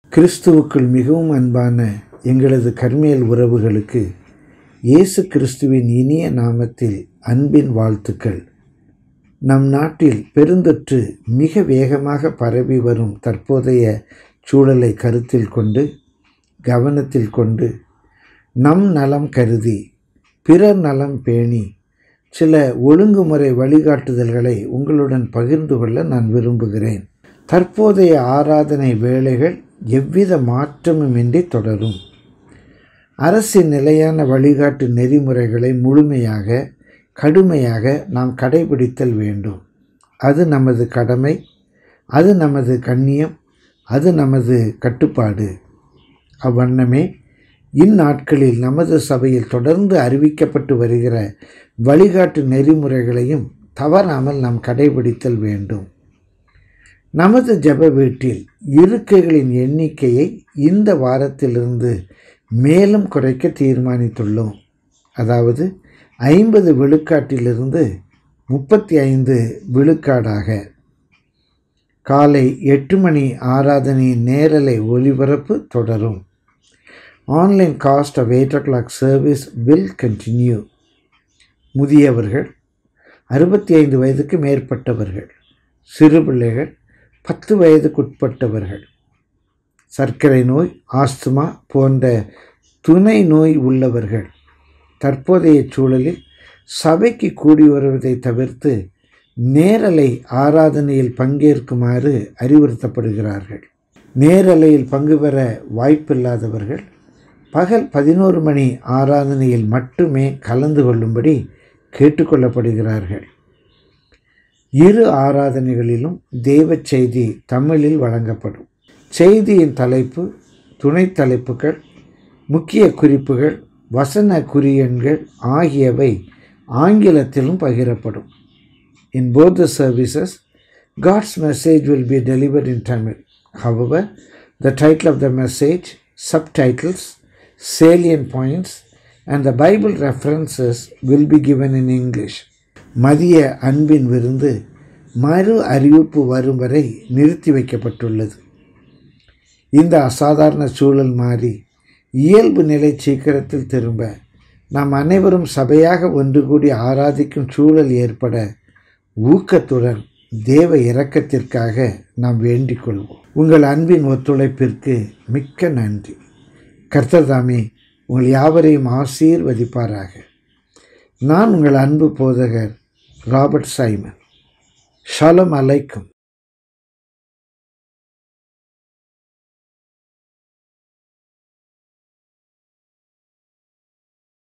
கிறிஸ்துவுக்குள் மிகவும் அன்பான எங்களது கர்மேல் உறவுகளுக்கு இயேசு கிறிஸ்துவின் இனிய நாமத்தில் அன்பின் வாழ்த்துக்கள் நம் நாட்டில் பெருந்தொற்று மிக வேகமாக பரவி வரும் தற்போதைய சூழலை கருத்தில் கொண்டு கவனத்தில் கொண்டு நம் நலம் கருதி பிறர் நலம் பேணி சில ஒழுங்குமுறை வழிகாட்டுதல்களை உங்களுடன் பகிர்ந்து கொள்ள நான் விரும்புகிறேன் தற்போதைய ஆராதனை வேலைகள் எவ்வித மாற்றமுமின்றி தொடரும் அரசின் நிலையான வழிகாட்டு நெறிமுறைகளை முழுமையாக கடுமையாக நாம் கடைபிடித்தல் வேண்டும் அது நமது கடமை அது நமது கண்ணியம் அது நமது கட்டுப்பாடு அவ்வண்ணமே இந்நாட்களில் நமது சபையில் தொடர்ந்து அறிவிக்கப்பட்டு வருகிற வழிகாட்டு நெறிமுறைகளையும் தவறாமல் நாம் கடைபிடித்தல் வேண்டும் நமது ஜெப வீட்டில் இருக்கைகளின் எண்ணிக்கையை இந்த வாரத்திலிருந்து மேலும் குறைக்க தீர்மானித்துள்ளோம் அதாவது ஐம்பது விழுக்காட்டிலிருந்து முப்பத்தி ஐந்து விழுக்காடாக காலை எட்டு மணி ஆராதனையின் நேரலை ஒலிபரப்பு தொடரும் online cast of eight o'clock service will continue முதியவர்கள் அறுபத்தி ஐந்து வயதுக்கு மேற்பட்டவர்கள் சிறு பிள்ளைகள் பத்து வயதுக்குட்பட்டவர்கள் சர்க்கரை நோய் ஆஸ்துமா போன்ற துணை நோய் உள்ளவர்கள் தற்போதைய சூழலில் சபைக்கு கூடி வருவதை தவிர்த்து நேரலை ஆராதனையில் பங்கேற்குமாறு அறிவுறுத்தப்படுகிறார்கள் நேரலையில் பங்கு பெற வாய்ப்பில்லாதவர்கள் பகல் பதினோரு மணி ஆராதனையில் மட்டுமே கலந்து கொள்ளும்படி கேட்டுக்கொள்ளப்படுகிறார்கள் இரு ஆராதனைகளிலும் தெய்வ செய்தி தமிழில் வழங்கப்படும் செய்தியின் தலைப்பு துணை தலைப்புகள் முக்கிய குறிப்புகள் வசன குறியெண்கள் ஆகியவை ஆங்கிலத்திலும் பகிரப்படும் in both the services God's message will be delivered in Tamil however the title of the message subtitles salient points and the Bible references will be given in English. மதிய அன்பின் விருந்து மறு அறிவிப்பு வரும் வரை நிறுத்தி வைக்கப்பட்டுள்ளது இந்த அசாதாரண சூழல் மாறி இயல்பு நிலை சீக்கிரத்தில் திரும்ப நாம் அனைவரும் சபையாக ஒன்று கூடி ஆராதிக்கும் சூழல் ஏற்பட ஊக்கத்துடன் தேவ இரக்கத்திற்காக நாம் வேண்டிக் கொள்வோம் உங்கள் அன்பின் ஒத்துழைப்பிற்கு மிக்க நன்றி கர்த்தர் தாமே உங்கள் யாவரையும் ஆசீர்வதிப்பாராக நான் உங்கள் அன்பு போதகர் ராபர்ட் சைமன் ஷலம் அலைக்கும்